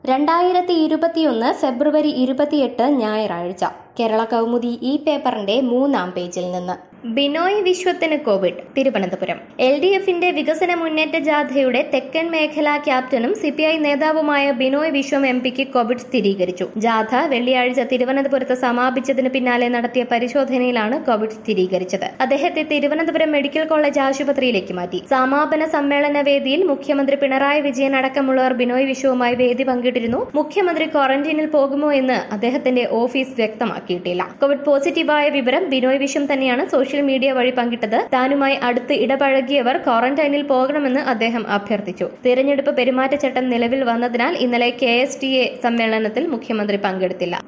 രണ്ടായിരത്തി ഇരുപത്തിയൊന്ന് ഫെബ്രുവരി ഇരുപത്തിയെട്ട് ഞായറാഴ്ച കേരള കൗമുദി ഈ പേപ്പറിന്റെ മൂന്നാം പേജിൽ നിന്ന് ബിനോയ് വിശ്വത്തിന് കോവിഡ് തിരുവനന്തപുരം എൽ ഡി എഫിന്റെ വികസന മുന്നേറ്റ ജാഥയുടെ തെക്കൻ മേഖലാ ക്യാപ്റ്റനും സിപിഐ നേതാവുമായ ബിനോയ് വിശ്വം എം പിക്ക് കോവിഡ് സ്ഥിരീകരിച്ചു ജാഥ വെള്ളിയാഴ്ച തിരുവനന്തപുരത്ത് സമാപിച്ചതിന് പിന്നാലെ നടത്തിയ പരിശോധനയിലാണ് കോവിഡ് സ്ഥിരീകരിച്ചത് അദ്ദേഹത്തെ തിരുവനന്തപുരം മെഡിക്കൽ കോളേജ് ആശുപത്രിയിലേക്ക് മാറ്റി സമാപന സമ്മേളന വേദിയിൽ മുഖ്യമന്ത്രി പിണറായി വിജയൻ അടക്കമുള്ളവർ ബിനോയ് വിശ്വവുമായി വേദി പങ്കിട്ടിരുന്നു മുഖ്യമന്ത്രി ക്വാറന്റൈനിൽ പോകുമോ എന്ന് അദ്ദേഹത്തിന്റെ ഓഫീസ് വ്യക്തമാക്കിയിട്ടില്ല കോവിഡ് പോസിറ്റീവായ വിവരം ബിനോയ് വിശ്വം തന്നെയാണ് സോഷ്യൽ മീഡിയ വഴി പങ്കിട്ടത് താനുമായി അടുത്ത് ഇടപഴകിയവർ ക്വാറന്റൈനിൽ പോകണമെന്ന് അദ്ദേഹം അഭ്യർത്ഥിച്ചു തിരഞ്ഞെടുപ്പ് പെരുമാറ്റച്ചട്ടം നിലവിൽ വന്നതിനാൽ ഇന്നലെ കെ സമ്മേളനത്തിൽ മുഖ്യമന്ത്രി പങ്കെടുത്തില്ല